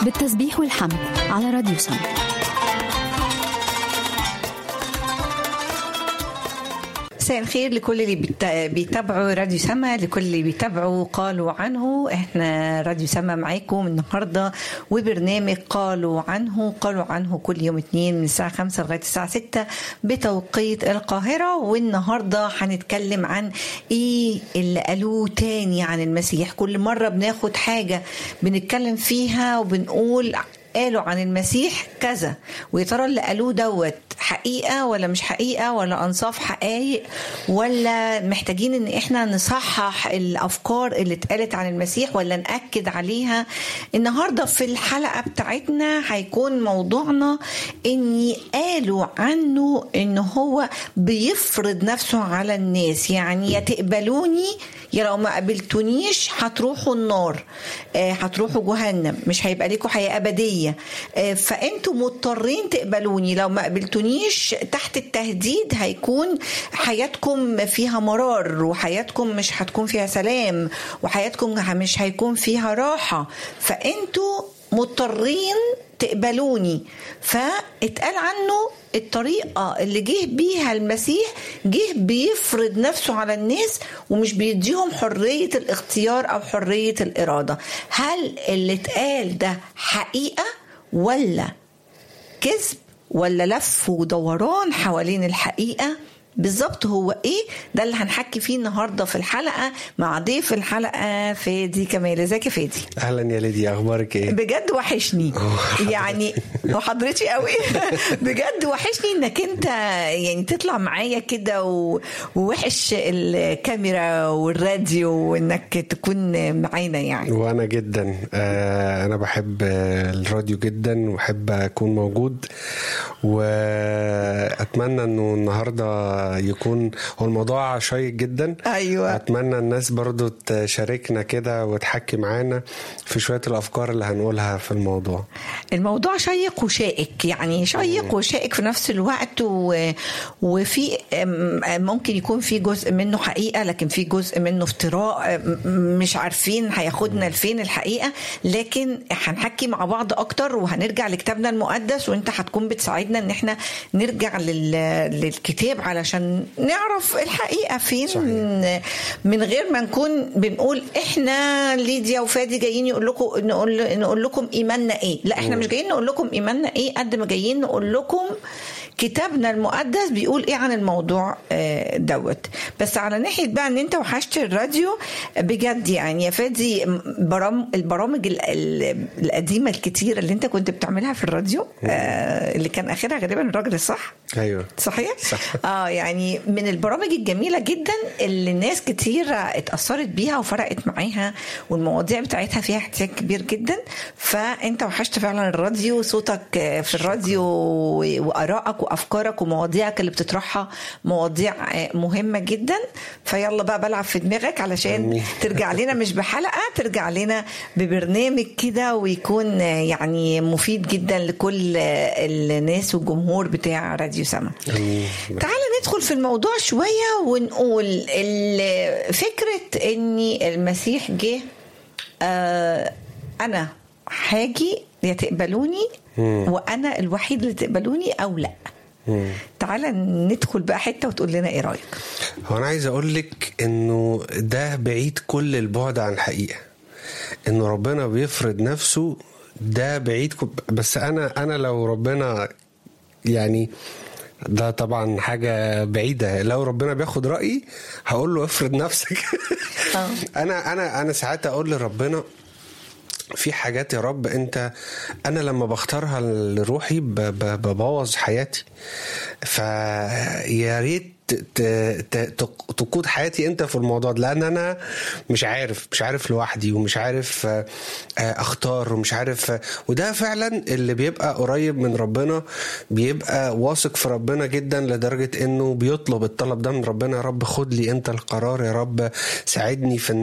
بالتسبيح والحمد على راديو سم مساء الخير لكل اللي بيت- بيتابعوا راديو سما لكل اللي بيتابعوا قالوا عنه احنا راديو سما معاكم النهارده وبرنامج قالوا عنه قالوا عنه كل يوم اثنين من الساعه 5 لغايه الساعه 6 بتوقيت القاهره والنهارده هنتكلم عن ايه اللي قالوه تاني عن المسيح كل مره بناخد حاجه بنتكلم فيها وبنقول قالوا عن المسيح كذا ويا ترى اللي قالوه دوت حقيقه ولا مش حقيقه ولا انصاف حقائق ولا محتاجين ان احنا نصحح الافكار اللي اتقالت عن المسيح ولا ناكد عليها النهارده في الحلقه بتاعتنا هيكون موضوعنا اني قالوا عنه ان هو بيفرض نفسه على الناس يعني يا تقبلوني يا لو ما قبلتونيش هتروحوا النار آه، هتروحوا جهنم مش هيبقى لكم حياه ابديه آه، فانتوا مضطرين تقبلوني لو ما قبلتونيش تحت التهديد هيكون حياتكم فيها مرار وحياتكم مش هتكون فيها سلام وحياتكم مش هيكون فيها راحه فانتوا مضطرين تقبلوني فاتقال عنه الطريقة اللي جه بيها المسيح جه بيفرض نفسه على الناس ومش بيديهم حرية الاختيار أو حرية الإرادة هل اللي اتقال ده حقيقة ولا كذب ولا لف ودوران حوالين الحقيقة بالظبط هو ايه ده اللي هنحكي فيه النهارده في الحلقه مع ضيف الحلقه فادي كمال ازيك يا فادي اهلا يا ليديا اخبارك ايه بجد وحشني يعني وحضرتي قوي بجد وحشني انك انت يعني تطلع معايا كده و- ووحش الكاميرا والراديو وانك تكون معانا يعني وانا جدا آه انا بحب آه، الراديو جدا وبحب اكون موجود واتمنى انه النهارده يكون هو الموضوع شيق جدا ايوه اتمنى الناس برضو تشاركنا كده وتحكي معانا في شويه الافكار اللي هنقولها في الموضوع الموضوع شيق وشائك يعني شيق وشائك في نفس الوقت و... وفي أم- ممكن يكون في جزء منه حقيقة لكن في جزء منه افتراء أم- مش عارفين هياخدنا لفين الحقيقة لكن هنحكي مع بعض أكتر وهنرجع لكتابنا المقدس وانت هتكون بتساعدنا ان احنا نرجع لل... للكتاب علشان نعرف الحقيقة فين صحيح. من- من غير ما نكون بنقول احنا ليديا وفادي جايين يقول لكم نقول نقول لكم ايماننا ايه لا احنا مش جايين نقول لكم ايماننا ايه قد ما جايين نقول لكم كتابنا المقدس بيقول ايه عن الموضوع آه، دوت بس على ناحيه بقى ان انت وحشت الراديو بجد يعني يا فادي برام البرامج ال- ال- القديمه الكتيره اللي انت كنت بتعملها في الراديو آه، اللي كان اخرها غالبا الراجل الصح ايوه صحيح؟ صح. اه يعني من البرامج الجميله جدا اللي الناس كتير اتاثرت بيها وفرقت معاها والمواضيع بتاعتها فيها احتياج كبير جدا فانت وحشت فعلا الراديو صوتك في الراديو وارائك وافكارك ومواضيعك اللي بتطرحها مواضيع مهمه جدا فيلا بقى بلعب في دماغك علشان أمين. ترجع لنا مش بحلقه ترجع لنا ببرنامج كده ويكون يعني مفيد جدا لكل الناس والجمهور بتاع راديو سما أمين. تعال ندخل في الموضوع شوية ونقول ال- فكرة ان المسيح جه آه انا هاجي يا تقبلوني وانا الوحيد اللي تقبلوني او لا مم. تعال ندخل بقى حتة وتقول لنا ايه رأيك هو انا عايز اقول لك انه ده بعيد كل البعد عن الحقيقه انه ربنا بيفرض نفسه ده بعيد كل- بس انا انا لو ربنا يعني ده طبعا حاجة بعيدة لو ربنا بياخد رأيي هقول له افرض نفسك آه. انا انا انا ساعات اقول لربنا في حاجات يا رب انت انا لما بختارها لروحي ب- ب- ببوظ حياتي فيا ريت ت- ت- تق- تقود حياتي انت في الموضوع ده لان انا مش عارف مش عارف لوحدي ومش عارف آه، آه، اختار ومش عارف آه، وده فعلا اللي بيبقى قريب من ربنا بيبقى واثق في ربنا جدا لدرجه انه بيطلب الطلب ده من ربنا يا رب خد لي انت القرار يا رب ساعدني في ان